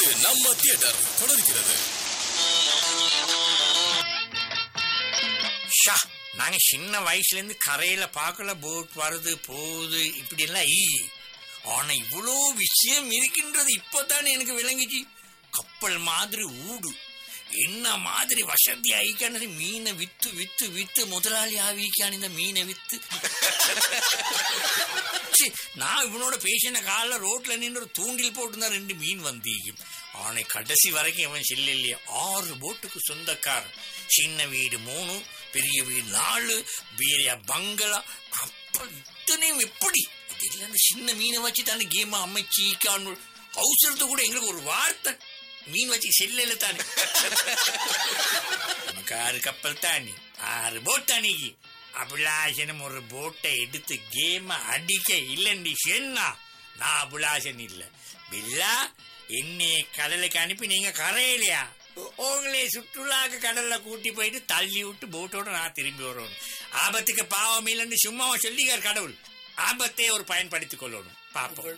இது நம்ம தியேட்டர் தொடர்கிறது ஷா நாங்க சின்ன வயசுல இருந்து கரையில பார்க்கல போட் வருது போகுது இப்படி எல்லாம் ஈ ஆனா இவ்வளோ விஷயம் இருக்கின்றது இப்பதானே எனக்கு விளங்கிச்சு கப்பல் மாதிரி ஊடு என்ன மாதிரி வசதி ஆயிக்கானது மீனை வித்து வித்து வித்து முதலாளி ஆவிக்கான இந்த மீனை வித்து ச்சீ, நான் இவனோட பேசின காலைல ரோட்ல நின்று ஒரு தூண்டில் போட்டுருந்தா ரெண்டு மீன் வந்தீங்க ஆனை கடைசி வரைக்கும் இவன் செல்லையே ஆறு போட்டுக்கு சொந்தக்காரன் சின்ன வீடு மூணு பெரிய வீடு நாலு பெரிய பங்களா அப்ப இத்தனையும் எப்படி இது இல்ல அந்த சின்ன மீனை வச்சு தானே கேம் அமைச்சு அவசரத்தை கூட எங்களுக்கு ஒரு வார்த்தை மீன் வச்சு செல்லையில தானே நமக்கு ஆறு கப்பல் தானே ஆறு போட் தானிக்கு அபிலாஷனும் ஒரு போட்டை எடுத்து கேம அடிக்க இல்லண்டி சொன்னா நான் அபிலாஷன் இல்ல பில்லா என்னைய கடலுக்கு அனுப்பி நீங்க கரையிலையா உங்களே சுற்றுலாக்கு கடல்ல கூட்டி போயிட்டு தள்ளி விட்டு போட்டோட நான் திரும்பி வரணும் ஆபத்துக்கு பாவம் இல்லைன்னு சும்மாவா சொல்லிக்கார் கடவுள் ஆபத்தை ஒரு பயன்படுத்திக் கொள்ளணும் பாப்போம்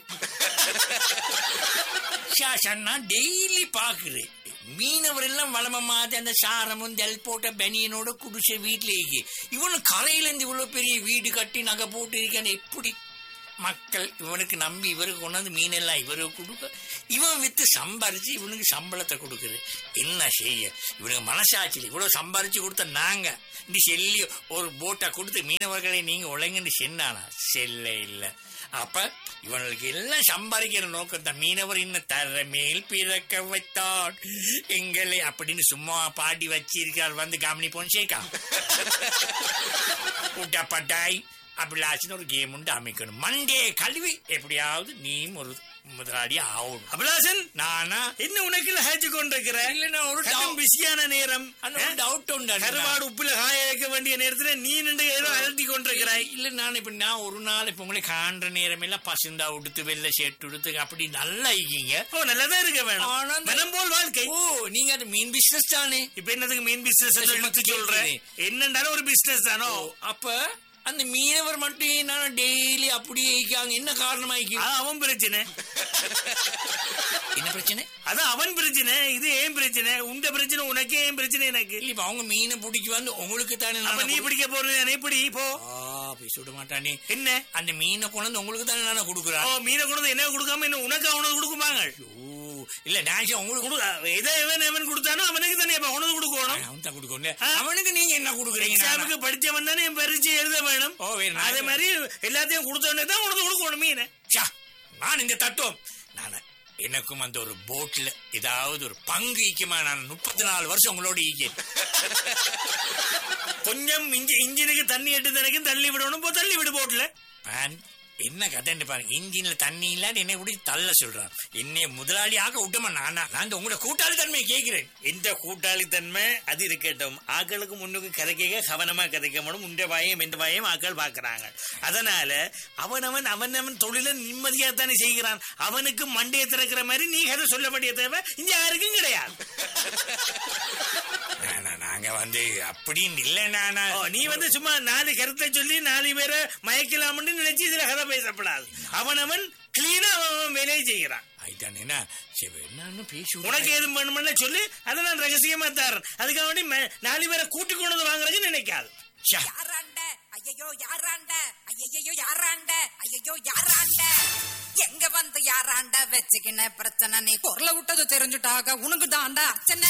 ஷாஷன்னா டெய்லி பாக்குறேன் மீனவர் எல்லாம் வளம மாதிரி அந்த சாரமும் ஜல் போட்ட பனியனோட குடிசை வீட்டுல இருக்கு இவனு கரையில இருந்து இவ்வளவு பெரிய வீடு கட்டி நகை போட்டு இருக்கான்னு எப்படி மக்கள் இவனுக்கு நம்பி இவருக்கு கொண்டாந்து மீனெல்லாம் இவருக்கு கொடுக்க இவன் வித்து சம்பாரிச்சு இவனுக்கு சம்பளத்தை கொடுக்குது என்ன செய்ய இவனுக்கு மனசாட்சியில் இவ்வளவு சம்பாரிச்சு கொடுத்த நாங்க இந்த செல்லி ஒரு போட்டை கொடுத்து மீனவர்களை நீங்க உழைங்கன்னு சென்னானா செல்ல இல்லை அப்ப இவனுக்கு எல்லாம் சம்பாதிக்கிற நோக்கம் தான் மீனவர் இன்னும் தர மேல் பிறக்க வைத்தான் எங்களை அப்படின்னு சும்மா பாடி வச்சிருக்கார் வந்து கவனி பொன்சேக்கா உட்டப்பட்டாய் அபிலாஷன் ஒரு கேம் உண்டு அமைக்கணும் மண்டே கல்வி எப்படியாவது நீயும் ஒரு முதலாளி ஆகணும் அபிலாசன் நானா என்ன உனக்குள்ள ஹேச்சு கொண்டிருக்கிற இல்லைன்னா ஒரு கடும் doubt- பிஸியான நேரம் அந்த ஒரு டவுட் உண்டு அண்ணா. கருவாடு உப்புல காய வைக்க வேண்டிய நேரத்துல நீ நின்று ஏதோ அலட்டி கொண்டிருக்கிறாய் இல்ல நான் இப்ப நான் ஒரு நாள் இப்ப உங்களை காண்ற நேரம் எல்லாம் பசுந்தா உடுத்து வெள்ளை ஷர்ட் உடுத்து அப்படி நல்லா இருக்கீங்க ஓ நல்லதா இருக்க வேணும் ஆனா அந்த- மனம் போல் வாழ்க்கை ஓ நீங்க அது மீன் பிசினஸ் தானே இப்ப என்னதுக்கு மீன் பிசினஸ் சும்மா எடுத்து சொல்றேன் என்னண்டாலும் ஒரு பிசினஸ் தானோ ஓ, அப்ப அந்த மீனவர் மட்டும் என்ன டெய்லி அப்படியே இருக்காங்க என்ன காரணமாய்க்கு அது அவன் பிரச்சனை என்ன பிரச்சனை அது அவன் பிரச்சனை இது ஏன் பிரச்சனை உண்ட பிரச்சனை உனக்கே ஏன் பிரச்சனை எனக்கு இல்ல இப்ப அவங்க மீனை பிடிக்க வந்து உங்களுக்கு தானே அப்ப நானே நீ கொடு- பிடிக்க போறது எப்படி போ ஆ, போய் சுட மாட்டானே என்ன அந்த மீனை கொண்டு வந்து உங்களுக்கு தானே நானே ஓ கொடுக்குறேன் மீனை கொண்டு வந்து என்ன கொடுக்காம என்ன உனக்கு அவனுக்கு கொடுக்குமாங்க ஓ இல்ல நான் உங்களுக்கு கொடு எதை எவன் எவன் கொடுத்தானோ அவனுக்கு தானே இப்ப உனக்கு கொடுக்கணும் அவன் தான் கொடுக்கணும் ஆ. அவனுக்கு நீங்க என்ன கொடுக்குறீங்க நானா? எக்ஸாமுக்கு படிச்சவன் தானே என் பரீட்சை எழுத வேணும் ஓ, வேறு நான் அதே மாதிரி எல்லாத்தையும் கொடுத்தவனே தான் உனக்கு கொடுக்கணும் மீன் ச்சா, நான் இந்த தத்துவம் நான் எனக்கும் அந்த ஒரு போட்ல ஏதாவது ஒரு பங்கு ஈக்குமா நான் முப்பத்தி நாலு வருஷம் உங்களோட ஈக்கேன் கொஞ்சம் இன்ஜி இன்ஜினுக்கு தண்ணி எட்டு தனக்கும் தள்ளி விடணும் போ தள்ளி விடு போட்ல நான் என்ன கதைன்னு பாருங்க இன்ஜின்ல தண்ணி இல்லாட்டி என்னை இப்படி தள்ள சொல்றான் என்னை முதலாளி ஆக விட்டமா நானா நான் இந்த உங்களோட கூட்டாளி தன்மையை கேட்கிறேன் இந்த கூட்டாளித்தன்மை அது இருக்கட்டும் ஆக்களுக்கு முன்னுக்கு கதைக்க கவனமா கதைக்கணும் உண்ட வாயம் எந்த வாயம் ஆக்கள் பாக்குறாங்க அதனால அவனவன் அவனவன் தொழில நிம்மதியா தானே செய்கிறான் அவனுக்கு மண்டையை திறக்கிற மாதிரி நீ கதை சொல்ல வேண்டிய தேவை இங்க யாருக்கும் கிடையாது நானா, நாங்க வந்து அப்படின்னு இல்லை நானா ஓ, நீ வந்து சும்மா நாலு கருத்தை சொல்லி நாலு பேரை மயக்கலாம்னு நினைச்சு இதுல கதை பேசப்படாது அவனவன் கிளீனா அவன் வேலையை செய்கிறான் ஐதான் என்ன சரி என்னன்னு பேசி உனக்கு எதுவும் வேணும்னு சொல்லி அதை நான் ரகசியமா தரேன் அதுக்காக வேண்டி ம- நாலு பேரை கூட்டி கொண்டு வந்து வாங்குறதுக்கு நினைக்காது ச்சா, யாராண்ட ஐயையோ யாராண்ட ஐயையோ யாராண்ட ஐயையோ யாராண்ட எங்க வந்து யாராண்ட வச்சுக்கின பிரச்சனை நீ பொருளை விட்டது தெரிஞ்சுட்டாக உனக்கு தாண்டா அர்ச்சனை